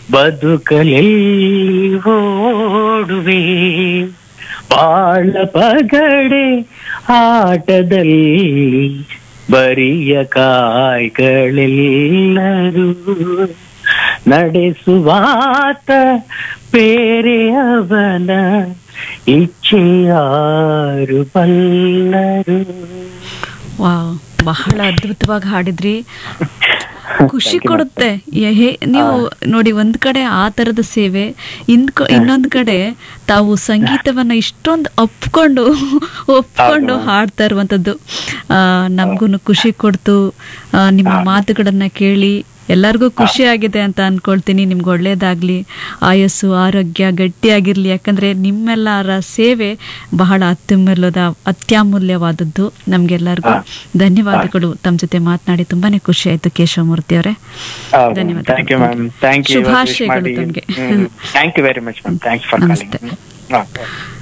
ಬದುಕಲಿ ಓಡುವೆ ಬಾಳ ಪಗಡೆ ಆಟದಲ್ಲಿ ಬರಿಯ ಕಾಯ್ಗಳೆಲ್ಲರೂ ನಡೆಸುವಾತ ಬೇರೆ ಅವನ ಇಚ್ಛೆಯಾರು ಬಲ್ಲರು ವಾವ್ ಬಹಳ ಅದ್ಭುತವಾಗಿ ಹಾಡಿದ್ರಿ ಖುಷಿ ಕೊಡುತ್ತೆ ಯ- ಹೇ- ನೀವು ನೋಡಿ ಒಂದ್ ಕಡೆ ಆ ತರದ ಸೇವೆ ಇನ್ ಇನ್ನೊಂದ್ ಕಡೆ ತಾವು ಸಂಗೀತವನ್ನ ಇಷ್ಟೊಂದು ಒಪ್ಕೊಂಡು ಒಪ್ಕೊಂಡು ಹಾಡ್ತಾ ಇರುವಂತದ್ದು ಆ ನಮ್ಗೂನು ಖುಷಿ ಕೊಡ್ತು ಆ, ನಿಮ್ಮ ಮಾತುಗಳನ್ನ ಕೇಳಿ ಎಲ್ಲರಿಗೂ ಖುಷಿ ಆಗಿದೆ ಅಂತ ಅನ್ಕೊಳ್ತೀನಿ ನಿಮ್ಗೆ ಒಳ್ಳೇದಾಗ್ಲಿ ಆಯಸ್ಸು ಆರೋಗ್ಯ ಗಟ್ಟಿಯಾಗಿರ್ಲಿ ಯಾಕಂದ್ರೆ ನಿಮ್ಮೆಲ್ಲರ ಸೇವೆ ಬಹಳ ಅತ್ಯಮೂಲ್ಯದ ಅತ್ಯಮೂಲ್ಯವಾದದ್ದು ನಮ್ಗೆಲ್ಲರಿಗೂ ಧನ್ಯವಾದಗಳು ತಮ್ಮ ಜೊತೆ ಮಾತನಾಡಿ ತುಂಬಾನೇ ಖುಷಿ ಆಯ್ತು ಕೇಶವಮೂರ್ತಿ ಅವರೇ ಧನ್ಯವಾದಗಳು. Thank you ma'am thank you ಶುಭಾಶಯಗಳು ತಮ್ಗೆ. Thank you very much ma'am thanks for ನಮಸ್ತೆ. ಕಾಲಿಂಗ್